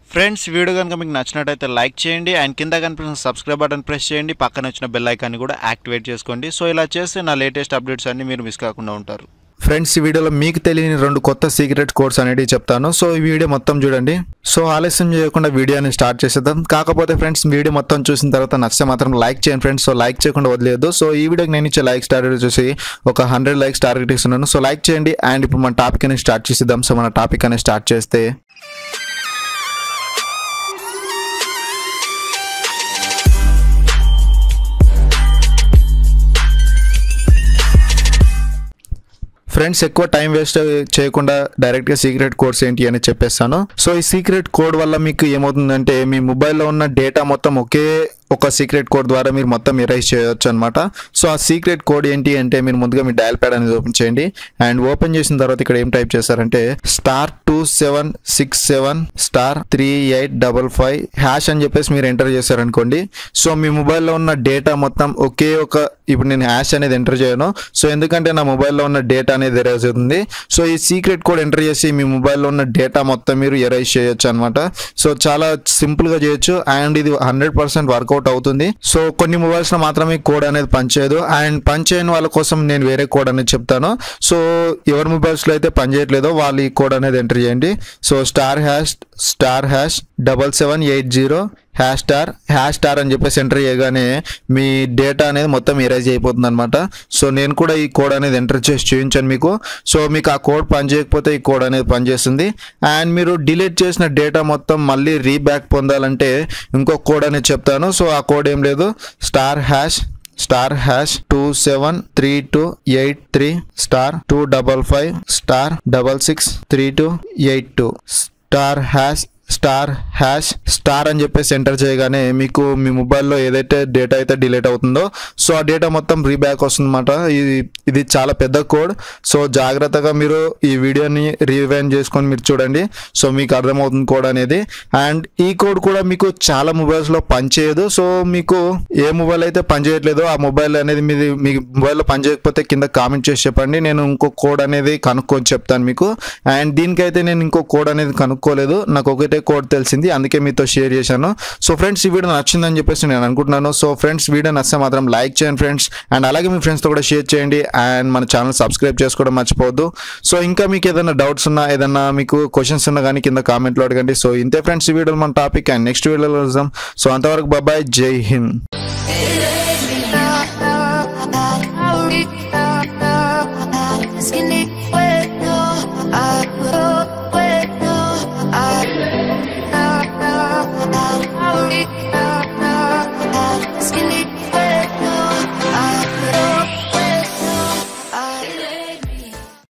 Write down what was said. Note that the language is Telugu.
ఫ్రెండ్స్ వీడియో కనుక మీకు నచ్చినట్టయితే లైక్ చేయండి అండ్ కింద కనిపిస్తున్న సబ్స్క్రైబ్ బటన్ ప్రెస్ చేయండి పక్కన వచ్చిన బెల్ ఐకాన్ని కూడా యాక్టివేట్ చేసుకోండి సో ఇలా చేస్తే నా లేటెస్ట్ అప్డేట్స్ అన్ని మీరు మిస్ కాకుండా ఉంటారు ఫ్రెండ్స్ ఈ వీడియోలో మీకు తెలియని రెండు కొత్త సీక్రెట్ కోడ్స్ అనేవి చెప్తాను సో ఈ వీడియో మొత్తం చూడండి సో ఆలస్యం చేయకుండా వీడియోని స్టార్ట్ చేసేద్దాం కాకపోతే ఫ్రెండ్స్ వీడియో మొత్తం చూసిన తర్వాత నచ్చితే మాత్రం లైక్ చేయండి ఫ్రెండ్స్ సో లైక్ చేయకుండా వదిలేదు సో ఈ వీడియోకి నేను ఇచ్చే లైక్స్ టార్గెట్ చూసి ఒక హండ్రెడ్ లైక్స్ టార్గెట్ ఇస్తున్నాను సో లైక్ చేయండి అండ్ ఇప్పుడు మన టాపిక్ అనేది స్టార్ట్ చేసేద్దాం సో మన టాపిక్ అనేది స్టార్ట్ చేస్తే ఫ్రెండ్స్ ఎక్కువ టైం వేస్ట్ చేయకుండా డైరెక్ట్గా సీక్రెట్ కోడ్స్ ఏంటి అని చెప్పేస్తాను సో ఈ సీక్రెట్ కోడ్ వల్ల మీకు ఏమవుతుందంటే మీ మొబైల్లో ఉన్న డేటా మొత్తం ఒకే ఒక సీక్రెట్ కోడ్ ద్వారా మీరు మొత్తం ఎరైజ్ చేయొచ్చు అనమాట సో ఆ సీక్రెట్ కోడ్ ఏంటి అంటే మీరు ముందుగా మీ డయల్ ప్యాడ్ అనేది ఓపెన్ చేయండి అండ్ ఓపెన్ చేసిన తర్వాత ఇక్కడ ఏం టైప్ చేస్తారంటే star two seven six seven star three eight double five hash అని చెప్పేసి మీరు ఎంటర్ చేశారనుకోండి సో మీ మొబైల్లో ఉన్న డేటా మొత్తం ఒకే ఒక ఇప్పుడు నేను హ్యాష్ అనేది ఎంటర్ చేయను సో ఎందుకంటే నా మొబైల్లో ఉన్న డేటా అనేది ఎరైజ్ అవుతుంది సో ఈ సీక్రెట్ కోడ్ ఎంటర్ చేసి మీ మొబైల్లో ఉన్న డేటా మొత్తం మీరు ఎరైజ్ చేయొచ్చు అనమాట సో చాలా సింపుల్గా చేయొచ్చు అండ్ ఇది హండ్రెడ్ పర్సెంట్ వర్కౌట్ అవుతుంది సో కొన్ని మొబైల్స్ లో మాత్రమే కోడ్ అనేది పనిచేయదు అండ్ పనిచేయని వాళ్ళ కోసం నేను వేరే కోడ్ అనేది చెప్తాను సో ఎవరి మొబైల్స్ లో అయితే పనిచేయట్లేదో వాళ్ళు ఈ కోడ్ అనేది ఎంటర్ చేయండి so star hash star hash double seven eight zero hash star hash star అని చెప్పేసి ఎంటర్ చేయగానే మీ డేటా అనేది మొత్తం ఎరేజ్ అయిపోతుంది అనమాట సో నేను కూడా ఈ కోడ్ అనేది ఎంటర్ చేసి చూపించాను మీకు సో మీకు ఆ కోడ్ పనిచేయకపోతే ఈ కోడ్ అనేది పనిచేస్తుంది అండ్ మీరు డిలీట్ చేసిన డేటా మొత్తం మళ్ళీ రీబ్యాక్ పొందాలంటే ఇంకో కోడ్ అనేది చెప్తాను సో ఆ కోడ్ ఏం లేదు star hash star hash two seven three two eight three star two double five star double six three two eight two star hash star hash star అని చెప్పేసి ఎంటర్ చేయగానే మీకు మీ మొబైల్లో ఏదైతే డేటా అయితే డిలీట్ అవుతుందో సో ఆ డేటా మొత్తం రీబ్యాక్ వస్తుందన్నమాట ఇది ఇది చాలా పెద్ద కోడ్ సో జాగ్రత్తగా మీరు ఈ వీడియోని రీవైన్ చేసుకొని మీరు చూడండి సో మీకు అర్థమవుతుంది కోడ్ అనేది అండ్ ఈ కోడ్ కూడా మీకు చాలా మొబైల్స్లో పనిచేయదు సో మీకు ఏ మొబైల్ అయితే పనిచేయట్లేదో ఆ మొబైల్ అనేది మీది మీ మొబైల్లో పనిచేయకపోతే కింద కామెంట్ చేసి చెప్పండి నేను ఇంకో కోడ్ అనేది కనుక్కొని చెప్తాను మీకు అండ్ దీనికైతే నేను ఇంకో కోడ్ అనేది కనుక్కోలేదు నాకు ఒకటే కోడ్ తెలిసింది అందుకే మీతో షేర్ చేశాను సో ఫ్రెండ్స్ ఈ వీడియో నచ్చిందని చెప్పేసి నేను అనుకుంటున్నాను సో ఫ్రెండ్స్ వీడియో నచ్చితే మాత్రం లైక్ చేయండి ఫ్రెండ్స్ అండ్ అలాగే మీ ఫ్రెండ్స్తో కూడా షేర్ చేయండి అండ్ మన ఛానల్ సబ్స్క్రైబ్ చేసుకోవడం మర్చిపోవద్దు సో ఇంకా మీకు ఏదైనా డౌట్స్ ఉన్నా ఏదైనా మీకు క్వశ్చన్స్ ఉన్నా కానీ కింద కామెంట్లో అడగండి సో ఇంతే ఫ్రెండ్స్ ఈ వీడియోలో మన టాపిక్ అండ్ నెక్స్ట్ వీడియోలో చూద్దాం సో అంతవరకు బాబాయ్ జై హింద్